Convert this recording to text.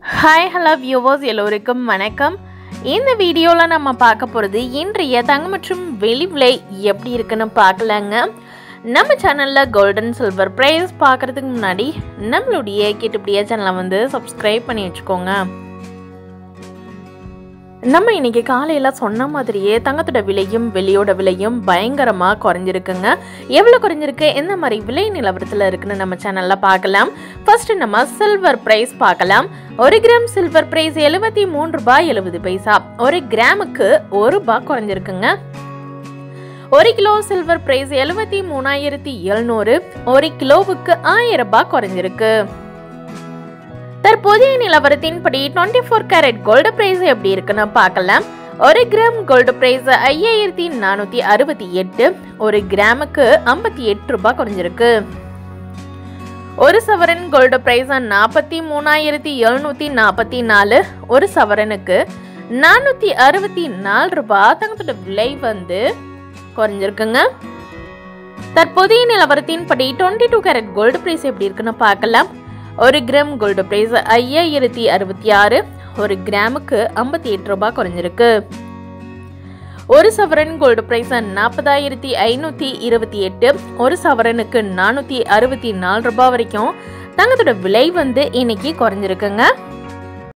hi hello viewers எல்லோருக்கும் வணக்கம் இந்த வீடியோவில் நம்ம பார்க்க போகிறது இன்றைய தங்கம் மற்றும் வெளி விலை எப்படி இருக்குன்னு பார்க்கலாங்க நம்ம சேனலில் கோல்டன் சில்வர் ப்ரைஸ் பார்க்குறதுக்கு முன்னாடி நம்மளுடைய கேட்டுப்படியா சேனலை வந்து சப்ஸ்கிரைப் பண்ணி வச்சுக்கோங்க நம்ம இன்னைக்கு காலையில் சொன்ன மாதிரியே தங்கத்தோட விலையும் வெளியோட விலையும் பயங்கரமாக குறைஞ்சிருக்குங்க எவ்வளோ குறைஞ்சிருக்கு எந்த மாதிரி விலை நிலவரத்தில் இருக்குன்னு நம்ம சேனலில் பார்க்கலாம் ஃபர்ஸ்ட் நம்ம சில்வர் பிரைஸ் பார்க்கலாம் ஒரு கிராம் சில்வர் பிரைஸ் எழுபத்தி மூணு ரூபாய் எழுபது பைசா ஒரு கிராமுக்கு ஒரு ரூபாய் குறைஞ்சிருக்குங்க ஒரு கிலோ சில்வர் பிரைஸ் எழுபத்தி மூணாயிரத்தி எழுநூறு ஒரு கிலோவுக்கு ஆயிரம் ரூபாய் குறைஞ்சிருக்கு தற்போதைய நிலவரத்தின்படி twenty four carat gold price எப்படி இருக்குன்னு பார்க்கலாம் ஒரு கிராம் கோல்டு பிரைஸ் ஐயாயிரத்தி நானூற்றி அறுபத்தி எட்டு ஒரு கிராமுக்கு ஐம்பத்தி எட்டு ரூபாய் குறைஞ்சிருக்கு ஒரு சவரன் கோல்டு பிரைஸ் நாற்பத்தி மூணாயிரத்தி எழுநூற்றி நாற்பத்தி நாலு ஒரு சவரனுக்கு நானூற்றி அறுபத்தி நாலு ரூபாய் தங்கத்தோட விலை வந்து குறைஞ்சிருக்குங்க தற்போதைய நிலவரத்தின்படி twenty two carat gold price எப்படி இருக்குன்னு பார்க்கலாம் ஒரு கிராம் கோல்டு பிரைஸ் ஐயாயிரத்தி அறுபத்தி ஆறு ஒரு கிராமுக்கு ஐம்பத்தி எட்டு ரூபாய் குறைஞ்சிருக்கு ஒரு சவரன் கோல்டு பிரைஸ் நாற்பதாயிரத்தி ஐநூற்றி இருபத்தி எட்டு ஒரு சவரனுக்கு நானூற்றி அறுபத்தி நாலு ரூபாய் வரைக்கும் தங்கத்தோட விலை வந்து இன்னைக்கு குறைஞ்சிருக்குங்க